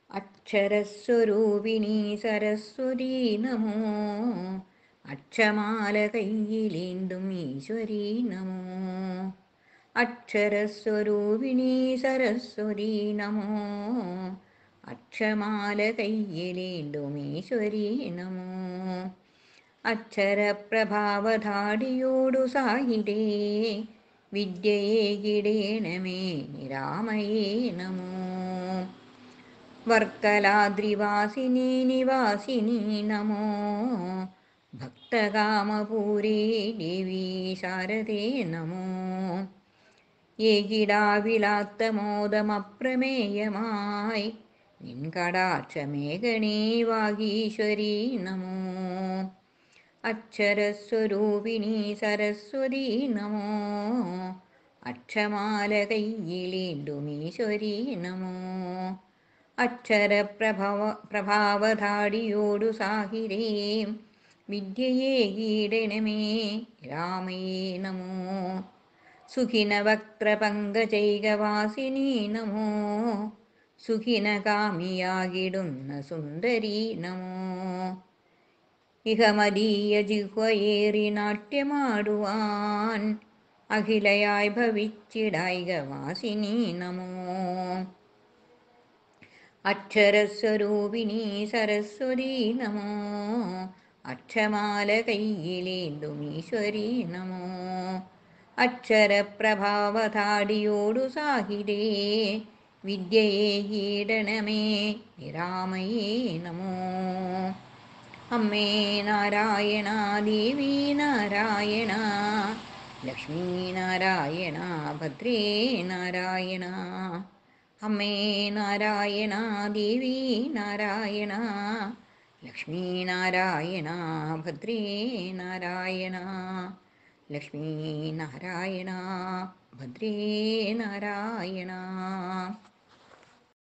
അക്ഷരസ്വരൂപിണി സരസ്വതി നമോ അക്ഷമാല കയ്യിലേന്തും ഈശ്വരി നമോ അക്ഷരസ്വരൂപിണി സരസ്വതി നമോ അക്ഷമാല കയ്യിലേന്തും ഈശ്വരി നമോ അക്ഷരപ്രഭാവധാടിയോടു സാഹിരേ വിദ്യയെ കിടേണമേ രാമയേ നമോ വർക്കലാദ്രിവാസിനി നിവാസിനി നമോ ഭക്തകാമപൂരേ ദേവി ശാരദേ നമോ ഏകിടാവിലാത്തമോദമപ്രമേയമായി നിൻകടാക്ഷമേഘണേ വാഗീശ്വരി നമോ അക്ഷരസ്വരൂപിണി സരസ്വതി നമോ അക്ഷമാല കയ്യിലേന്തുമീശ്വരി നമോ അക്ഷരപ്രഭവ പ്രഭാവധാടിയോടു സാഹിരേ വിദ്യയെ കീടണമേ രാമയേ നമോ സുഖിനവക്ത്രപങ്കജൈകവാസിനി നമോ സുഖിനകാമിയാകിടുന്ന സുന്ദരി നമോ ഇഹമദീയ ജിഹ്വയേറി നാട്യമാടുവാൻ അഖിലയായി ഭവിച്ചിടായികവാസിനി നമോ അക്ഷരസ്വരൂപിണി സരസ്വതി നമോ അക്ഷമാല കയ്യിലേന്തുമീശ്വരി നമോ അക്ഷരപ്രഭാവധാടിയോടു സാഹിരേ വിദ്യയെ കീടണമേ രാമയേ നമോ അമ്മേ നാരായണ ദേവി നാരായണ ലക്ഷ്മീ നാരായണ ഭദ്രേ നാരായണ അമ്മേ നാരായണ ദേവി നാരായണ ലക്ഷ്മീ നാരായണ ഭദ്രേ നാരായണ ലക്ഷ്മീ നാരായണ ഭദ്രേ നാരായണ